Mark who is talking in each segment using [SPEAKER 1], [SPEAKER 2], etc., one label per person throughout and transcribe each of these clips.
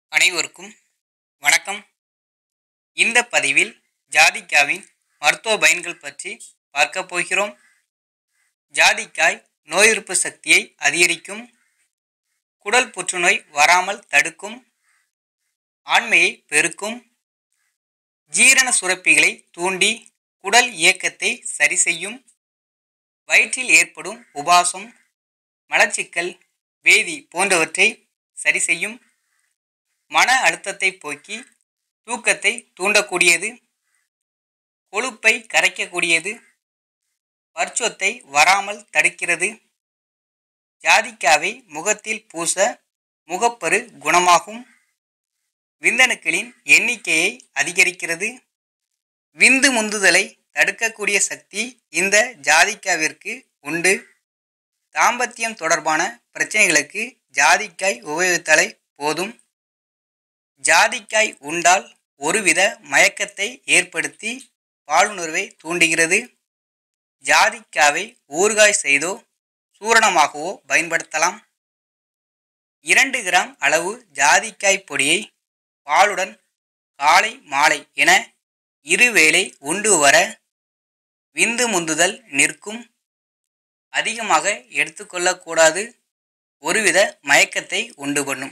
[SPEAKER 1] அனைவருக்கும் வணக்கம் இந்த பதிவில் ஜாதிக்காவின் மருத்துவ பயன்கள் பற்றி பார்க்க போகிறோம் ஜாதிக்காய் நோய் எதிர்ப்பு சக்தியை அதிகரிக்கும் குடல் புற்றுநோய் வராமல் தடுக்கும் ஆண்மையை பெருக்கும் ஜீரண சுரப்பிகளை தூண்டி குடல் இயக்கத்தை சரி செய்யும் வயிற்றில் ஏற்படும் உபாசம் மலச்சிக்கல் பேதி போன்றவற்றை சரி செய்யும் மன அழுத்தத்தை போக்கி தூக்கத்தை தூண்டக்கூடியது கொழுப்பை கரைக்கக்கூடியது பற்சொத்தை வராமல் தடுக்கிறது ஜாதிக்காவை முகத்தில் பூச முகப்பரு குணமாகும் விந்தணுக்களின் எண்ணிக்கையை அதிகரிக்கிறது விந்து முந்துதலை தடுக்கக்கூடிய சக்தி இந்த ஜாதிக்காவிற்கு உண்டு தாம்பத்தியம் தொடர்பான பிரச்சனைகளுக்கு ஜாதிக்காய் உபயோகித்தாலே போதும் ஜாதிக்காய் உண்டால் ஒருவித மயக்கத்தை ஏற்படுத்தி பாலுணர்வை தூண்டுகிறது ஜாதிக்காவை ஊறுகாய் செய்தோ சூரணமாகவோ பயன்படுத்தலாம் இரண்டு கிராம் அளவு ஜாதிக்காய் பொடியை பாலுடன் காலை மாலை என இருவேளை உண்டு வர விந்து முந்துதல் நிற்கும் அதிகமாக எடுத்துக்கொள்ளக்கூடாது ஒருவித மயக்கத்தை உண்டு பண்ணும்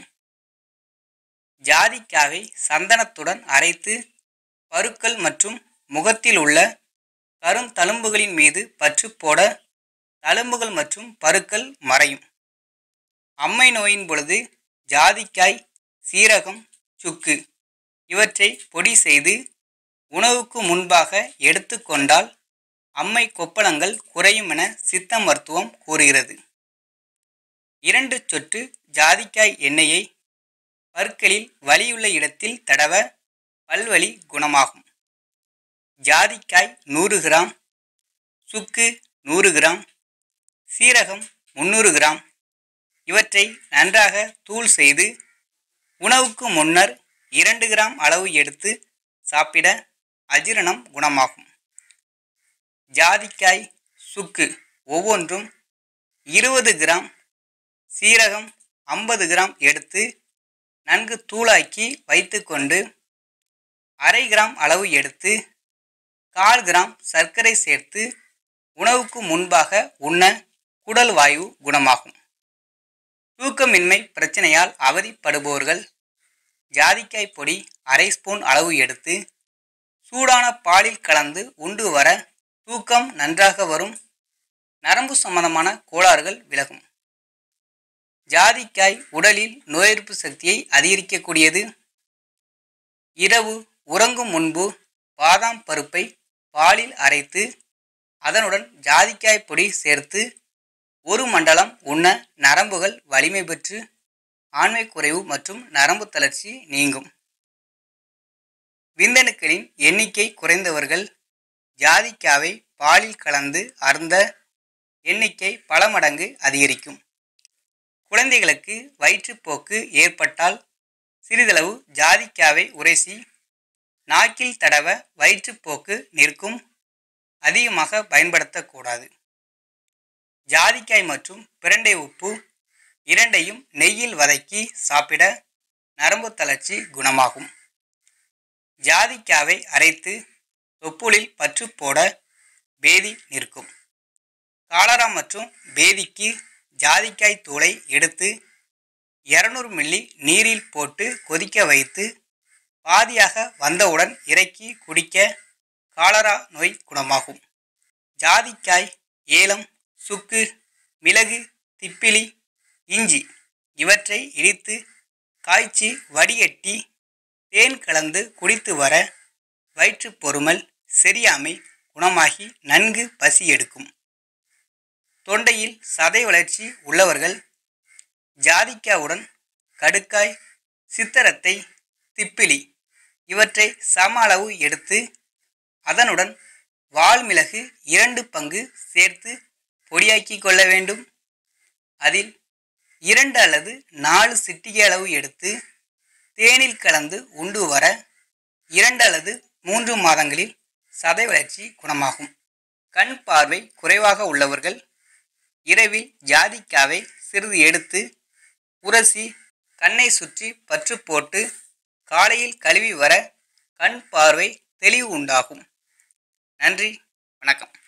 [SPEAKER 1] ஜாதிக்காவை சந்தனத்துடன் அரைத்து பருக்கள் மற்றும் முகத்தில் உள்ள கருந்தழும்புகளின் மீது பற்று போட தழும்புகள் மற்றும் பருக்கள் மறையும் அம்மை நோயின் பொழுது ஜாதிக்காய் சீரகம் சுக்கு இவற்றை பொடி செய்து உணவுக்கு முன்பாக எடுத்துக்கொண்டால் அம்மை கொப்பளங்கள் குறையும் என சித்த மருத்துவம் கூறுகிறது இரண்டு சொட்டு ஜாதிக்காய் எண்ணெயை பற்களில் வலியுள்ள இடத்தில் தடவ பல்வலி குணமாகும் ஜாதிக்காய் நூறு கிராம் சுக்கு நூறு கிராம் சீரகம் முந்நூறு கிராம் இவற்றை நன்றாக தூள் செய்து உணவுக்கு முன்னர் இரண்டு கிராம் அளவு எடுத்து சாப்பிட அஜீரணம் குணமாகும் ஜாதிக்காய் சுக்கு ஒவ்வொன்றும் இருபது கிராம் சீரகம் ஐம்பது கிராம் எடுத்து நன்கு தூளாக்கி வைத்துக்கொண்டு அரை கிராம் அளவு எடுத்து கால் கிராம் சர்க்கரை சேர்த்து உணவுக்கு முன்பாக உண்ண குடல் வாயு குணமாகும் தூக்கமின்மை பிரச்சனையால் அவதிப்படுபவர்கள் ஜாதிக்காய் பொடி அரை ஸ்பூன் அளவு எடுத்து சூடான பாலில் கலந்து உண்டு வர தூக்கம் நன்றாக வரும் நரம்பு சம்பந்தமான கோளாறுகள் விலகும் ஜாதிக்காய் உடலில் நோய் எதிர்ப்பு சக்தியை அதிகரிக்கக்கூடியது இரவு உறங்கும் முன்பு பாதாம் பருப்பை பாலில் அரைத்து அதனுடன் ஜாதிக்காய் பொடி சேர்த்து ஒரு மண்டலம் உண்ண நரம்புகள் வலிமை பெற்று ஆண்மை குறைவு மற்றும் நரம்பு தளர்ச்சி நீங்கும் விந்தணுக்களின் எண்ணிக்கை குறைந்தவர்கள் ஜாதிக்காவை பாலில் கலந்து அருந்த எண்ணிக்கை பல மடங்கு அதிகரிக்கும் குழந்தைகளுக்கு வயிற்றுப்போக்கு ஏற்பட்டால் சிறிதளவு ஜாதிக்காவை உரைசி நாக்கில் தடவ வயிற்றுப்போக்கு நிற்கும் அதிகமாக பயன்படுத்தக்கூடாது ஜாதிக்காய் மற்றும் பிரண்டை உப்பு இரண்டையும் நெய்யில் வதக்கி சாப்பிட நரம்பு தளர்ச்சி குணமாகும் ஜாதிக்காவை அரைத்து தொப்புளில் பற்று போட பேதி நிற்கும் காலரா மற்றும் பேதிக்கு ஜாதிக்காய் தூளை எடுத்து இரநூறு மில்லி நீரில் போட்டு கொதிக்க வைத்து பாதியாக வந்தவுடன் இறக்கி குடிக்க காலரா நோய் குணமாகும் ஜாதிக்காய் ஏலம் சுக்கு மிளகு திப்பிலி இஞ்சி இவற்றை இடித்து காய்ச்சி வடிகட்டி தேன் கலந்து குடித்து வர வயிற்றுப் பொறுமல் செரியாமை குணமாகி நன்கு பசி எடுக்கும் தொண்டையில் சதை வளர்ச்சி உள்ளவர்கள் ஜாதிக்காவுடன் கடுக்காய் சித்தரத்தை திப்பிலி இவற்றை சம அளவு எடுத்து அதனுடன் வால்மிளகு இரண்டு பங்கு சேர்த்து பொடியாக்கி கொள்ள வேண்டும் அதில் இரண்டு அல்லது நாலு சிட்டிகை அளவு எடுத்து தேனில் கலந்து உண்டு வர இரண்டு அல்லது மூன்று மாதங்களில் சதை வளர்ச்சி குணமாகும் கண் பார்வை குறைவாக உள்ளவர்கள் இரவில் ஜாதிக்காவை சிறிது எடுத்து உரசி கண்ணை சுற்றி பற்று போட்டு காலையில் கழுவி வர கண் பார்வை தெளிவு உண்டாகும் நன்றி வணக்கம்